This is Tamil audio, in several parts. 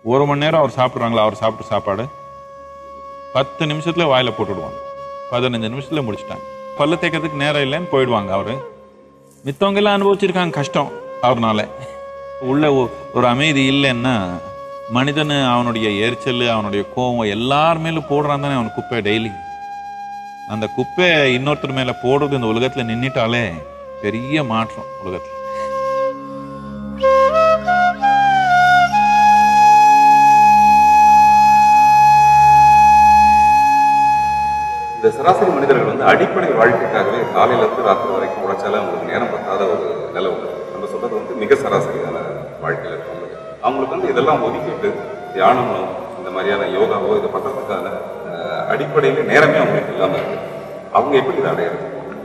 ஒரு மணி நேரம் அவர் சாப்பிட்றாங்களா அவர் சாப்பிட்ட சாப்பாடு பத்து நிமிஷத்துல வாயில போட்டுடுவாங்க பதினஞ்சு நிமிஷத்துல முடிச்சிட்டாங்க பல்ல தேய்க்கிறதுக்கு நேரம் இல்லைன்னு போயிடுவாங்க அவரு மித்தவங்க எல்லாம் அனுபவிச்சிருக்காங்க கஷ்டம் அவர்னால உள்ள ஒ- ஒரு அமைதி இல்லைன்னா மனிதன் அவனுடைய எரிச்சல் அவனுடைய கோவம் எல்லார் மேலும் போடுறான் தானே அவன் குப்பை டெய்லி அந்த குப்பை இன்னொருத்தர் மேல போடுறது இந்த உலகத்துல நின்னுட்டாலே பெரிய மாற்றம் உலகத்துல இந்த சராசரி மனிதர்கள் வந்து அடிப்படை வாழ்க்கைக்காகவே காலையில இருந்து ராத்திரி வரைக்கும் உழைச்சாலும் அவங்களுக்கு நேரம் பத்தாத ஒரு நிலை உண்டு நம்ம சொல்றது வந்து மிக சராசரியான வாழ்க்கையில இருக்கவங்க அவங்களுக்கு வந்து இதெல்லாம் ஒதுக்கிட்டு தியானமோ இந்த மாதிரியான யோகாவோ இதை பண்றதுக்கான அஹ், அடிப்படையில நேரமே அவங்களுக்கு இல்லாம இருக்கு அவங்க எப்படி இதை அடையிறது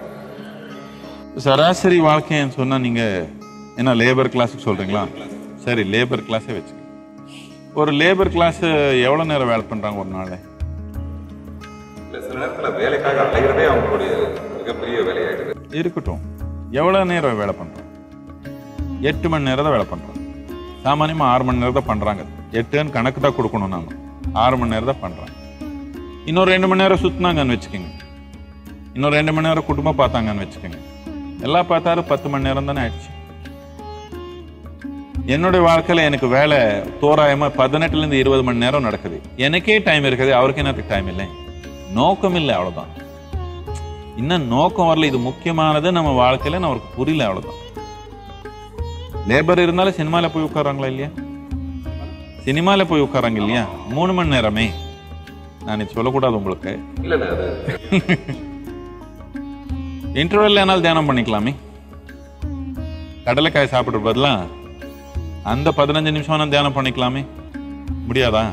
சராசரி வாழ்க்கைன்னு சொன்னா நீங்க என்ன லேபர் கிளாஸுக்கு சொல்றீங்களா சரி லேபர் கிளாஸே வச்சு ஒரு லேபர் கிளாஸ் எவ்வளவு நேரம் வேலை பண்றாங்க ஒரு நாள் இல்ல சில நேரத்துல வேலைக்காக அலைகிறதே அவங்களுடைய மிகப்பெரிய வேலையாயிடுது இருக்கட்டும் எவ்வளவு நேரம் வேலை பண்றோம் எட்டு மணி நேரம் தான் வேலை பண்றோம் சாமானியமா ஆறு மணி நேரம் தான் பண்றாங்க எட்டுன்னு கணக்கு தான் கொடுக்கணும் நாம ஆறு மணி நேரம் தான் பண்றாங்க இன்னொரு ரெண்டு மணி நேரம் சுத்தினாங்கன்னு வச்சுக்கோங்க இன்னொரு ரெண்டு மணி நேரம் குடும்பம் பார்த்தாங்கன்னு வச்சுக்கோங்க எல்லாம் பார்த்தாரு பத்து மணி நேரம் தானே ஆயிடுச்சு என்னுடைய வாழ்க்கையில எனக்கு வேலை தோராயமா பதினெட்டுல இருந்து இருபது மணி நேரம் நடக்குது எனக்கே டைம் இருக்குது அவருக்கு என்னத்துக்கு டைம் இல்லை நோக்கம் இல்லை அவ்வளவுதான் இன்னும் நோக்கம் வரல இது முக்கியமானது நம்ம வாழ்க்கையில நமக்கு புரியல அவ்வளவுதான் லேபர் இருந்தாலும் சினிமால போய் உட்காராங்களா இல்லையா சினிமால போய் உட்காராங்க இல்லையா மூணு மணி நேரமே நான் இது சொல்லக்கூடாது உங்களுக்கு இல்ல இல்ல அது இன்டர்வெல் என்னால் தியானம் பண்ணிக்கலாமே கடலைக்காய் சாப்பிடுற பதிலா அந்த பதினஞ்சு நிமிஷம் வேணா தியானம் பண்ணிக்கலாமே முடியாதா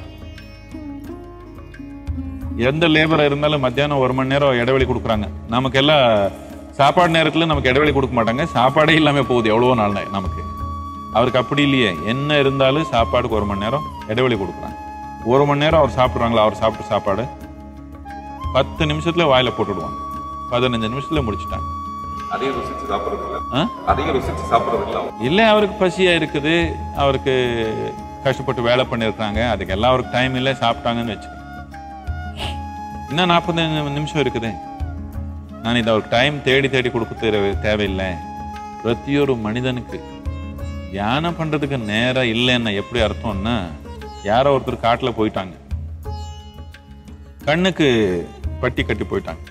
எந்த லேபரா இருந்தாலும் மத்தியானம் ஒரு மணி நேரம் இடைவெளி கொடுக்குறாங்க நமக்கு எல்லாம் சாப்பாடு நேரத்துல நமக்கு இடைவெளி கொடுக்க மாட்டாங்க சாப்பாடே இல்லாம போகுது எவ்வளவோ நாள் நமக்கு அவருக்கு அப்படி இல்லையே என்ன இருந்தாலும் சாப்பாடுக்கு ஒரு மணி நேரம் இடைவெளி கொடுக்குறாங்க ஒரு மணி நேரம் அவர் சாப்பிட்றாங்களா அவர் சாப்பிட்ட சாப்பாடு பத்து நிமிஷத்துல வாயில போட்டுடுவாங்க பதினஞ்சு நிமிஷத்துல முடிச்சிட்டாங்க அதையும் ருசிச்சு சாப்பிடுறது இல்ல ஆ? அதையும் ருசிச்சு சாப்பிடுறது இல்ல அவங்க இல்லை அவருக்கு பசியா இருக்குது அவருக்கு கஷ்டப்பட்டு வேலை பண்ணியிருக்காங்க அதுக்கு எல்லாம் அவருக்கு டைம் இல்லை சாப்பிட்டாங்கன்னு வச்சுக்கோங்க இன்னும் நாற்பது நிமிஷம் இருக்குது நான் இதை அவருக்கு டைம் தேடி தேடி கொடுக்க தேவை- தேவையில்லை பிரதியொரு மனிதனுக்கு தியானம் பண்றதுக்கு நேரம் இல்லைன்னா எப்படி அர்த்தம்னா யாரோ ஒருத்தர் காட்டுல போயிட்டாங்க கண்ணுக்கு பட்டி கட்டி போயிட்டாங்க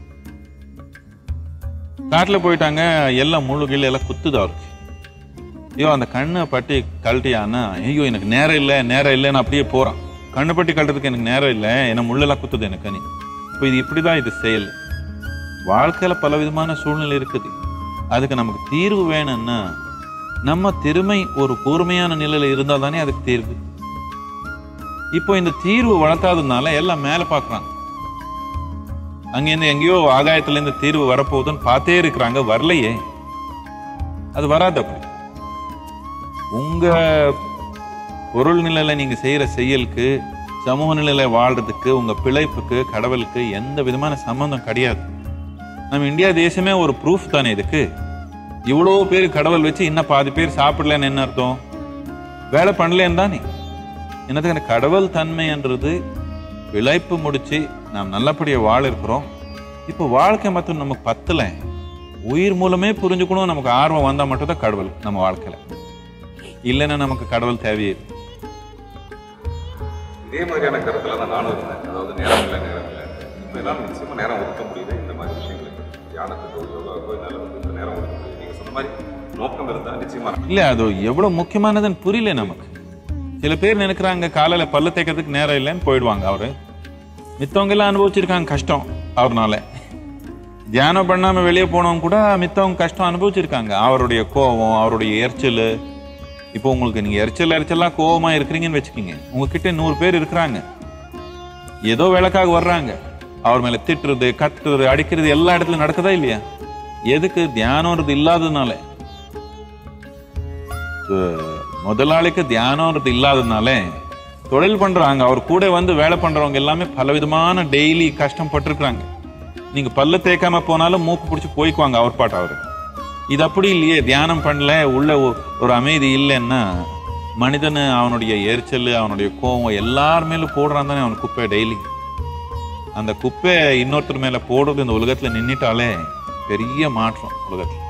காட்டுல போயிட்டாங்க எல்லாம் முள்ளு கிள்ளு எல்லாம் குத்துது அவருக்கு ஐயோ அந்த கண்ணை பட்டி கழட்டியானா ஐயோ எனக்கு நேரம் இல்லை நேரம் இல்லைன்னு அப்படியே போறான் கண்ணு பட்டி கழட்டுறதுக்கு எனக்கு நேரம் இல்லை என்ன முள்ளெல்லாம் குத்துது எனக்கு நீ இப்போ இது இப்படிதான் இது செயல் வாழ்க்கையில பல விதமான சூழ்நிலை இருக்குது அதுக்கு நமக்கு தீர்வு வேணும்னா நம்ம திறமை ஒரு கூர்மையான நிலையில இருந்தா தானே அதுக்கு தீர்வு இப்போ இந்த தீர்வு வளர்த்தாததுனால எல்லாம் மேல பார்க்கறாங்க அங்கேருந்து எங்கேயோ ஆகாயத்துல இருந்து தீர்வு வரப்போகுதுன்னு பார்த்தே இருக்கிறாங்க வரலையே அது வராது அப்படி உங்க பொருள் நிலையில நீங்க செய்யற செயலுக்கு சமூக நிலையில வாழ்றதுக்கு உங்க பிழைப்புக்கு கடவுளுக்கு எந்த விதமான சம்பந்தம் கிடையாது நம்ம இந்தியா தேசமே ஒரு ப்ரூஃப் தானே இதுக்கு இவ்வளோ பேர் கடவுள் வச்சு இன்னும் பாதி பேர் சாப்பிடலன்னு என்ன அர்த்தம் வேலை பண்ணலேன்னு தானே என்னதுக்கு அந்த கடவுள் தன்மைன்றது பிழைப்பு முடிச்சு நாம் நல்லபடியா வாழ இருக்கிறோம் இப்போ வாழ்க்கை மட்டும் நமக்கு பத்தல உயிர் மூலமே புரிஞ்சுக்கணும் நமக்கு ஆர்வம் வந்தா மட்டும் தான் கடவுள் நம்ம வாழ்க்கையில இல்லைன்னா நமக்கு கடவுள் தேவையே இல்லை. இதே மாதிரியான கருத்துல தான் நானும் இருந்தேன் அதாவது நேரம் இல்லை நேரம் இல்லை இப்போ என்னால் நிச்சயமா நேரம் ஒதுக்க முடியுது இந்த மாதிரி விஷயங்களுக்கு தியானத்துக்கோ யோகாவுக்கோ என்னால் வந்து இந்த நேரம் ஒதுக்க முடியுது நீங்க சொன்ன மாதிரி நோக்கம் இருந்தால் நிச்சயமா இல்ல அது எவ்வளவு முக்கியமானதுன்னு புரியல நமக்கு சில பேர் நினைக்கிறாங்க காலையில பல்ல தேய்க்கிறதுக்கு நேரம் இல்லைன்னு போயிடுவாங்க அவரு மித்தவங்க எல்லாம் அனுபவிச்சிருக்காங்க கஷ்டம் அவர்னால தியானம் பண்ணாம வெளியே போனவங்க கூட மித்தவங்க கஷ்டம் அனுபவிச்சிருக்காங்க அவருடைய கோபம் அவருடைய எரிச்சல் இப்போ உங்களுக்கு நீங்க எரிச்சல் எரிச்சலா கோவமா இருக்கிறீங்கன்னு வச்சுக்கோங்க உங்ககிட்ட நூறு பேர் இருக்கிறாங்க ஏதோ வேலைக்காக வர்றாங்க அவர் மேல திட்டுறது கத்துறது அடிக்கிறது எல்லா இடத்துலயும் நடக்குதா இல்லையா எதுக்கு தியானம்ன்றது இல்லாததுனால அஹ் முதலாளிக்கு தியானம்ன்றது இல்லாததுனால தொழில் பண்றாங்க அவர் கூட வந்து வேலை பண்றவங்க எல்லாமே பலவிதமான டெய்லி கஷ்டம் பட்டிருக்கிறாங்க நீங்க பல்ல தேய்க்காம போனாலும் மூக்கு பிடிச்சி போய்க்குவாங்க அவர் பாட்டு அவரு இது அப்படி இல்லையே தியானம் பண்ணல உள்ள ஒ- ஒரு அமைதி இல்லைன்னா மனிதன் அவனுடைய எரிச்சல் அவனுடைய கோவம் எல்லார் மேலும் போடுறான் தானே அவன் குப்பை டெய்லி அந்த குப்பை இன்னொருத்தர் மேல போடுறது இந்த உலகத்துல நின்னுட்டாலே பெரிய மாற்றம் உலகத்துல